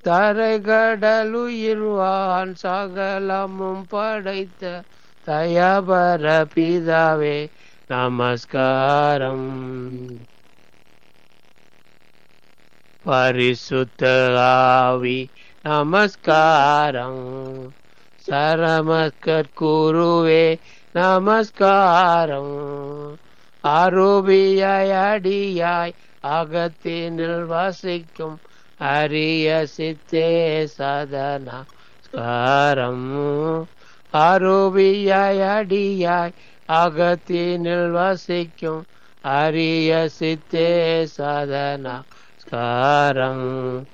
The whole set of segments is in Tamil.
தரை கடலுயிர்வான் சகலமும் படைத்த தயபர பிதாவே நமஸ்காரம் பரிசுத்த ஆவி நமஸ்காரம் சரமஸ்கர் குருவே நமஸ்காரம் அருபியாய் அடியாய் அகத்தினில் வசிக்கும் அரிய சித்தே சதனஸ்காரம் அருபியாய் அடியாய் அகத்தினில் வசிக்கும் அரிய சித்தே சதனஸ்காரம்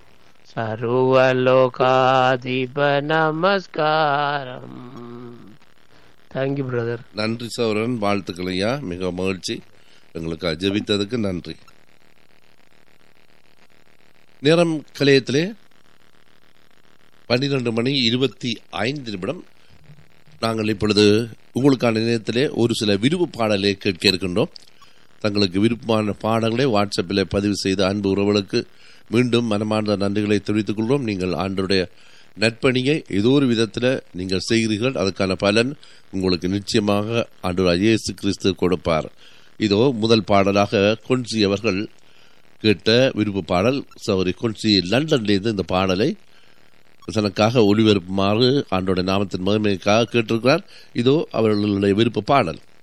சர்வலோகாதிப நமஸ்காரம் தேங்க்யூ பிரதர் நன்றி சௌரன் வாழ்த்துக்கள் ஐயா மிக மகிழ்ச்சி எங்களுக்கு அஜபித்ததுக்கு நன்றி நேரம் கலையத்திலே பன்னிரண்டு மணி இருபத்தி ஐந்து நிமிடம் நாங்கள் இப்பொழுது உங்களுக்கான நேரத்திலே ஒரு சில விருப்பு பாடலை கேட்க இருக்கின்றோம் தங்களுக்கு விருப்பமான பாடங்களை வாட்ஸ்அப்பில் பதிவு செய்த அன்பு உறவுகளுக்கு மீண்டும் மனமார்ந்த நன்றிகளை தெரிவித்துக் கொள்வோம் நீங்கள் ஆண்டருடைய நற்பணியை ஏதோ ஒரு விதத்தில் நீங்கள் செய்கிறீர்கள் அதுக்கான பலன் உங்களுக்கு நிச்சயமாக ஆண்டவர் இயேசு கிறிஸ்து கொடுப்பார் இதோ முதல் பாடலாக கொன்சி அவர்கள் கேட்ட விருப்ப பாடல் சௌரி கொன்சி லண்டன்லேருந்து இந்த பாடலை தனக்காக ஒளிபரப்புமாறு ஆண்டோட நாமத்தின் மகிமைக்காக கேட்டிருக்கிறார் இதோ அவர்களுடைய விருப்ப பாடல்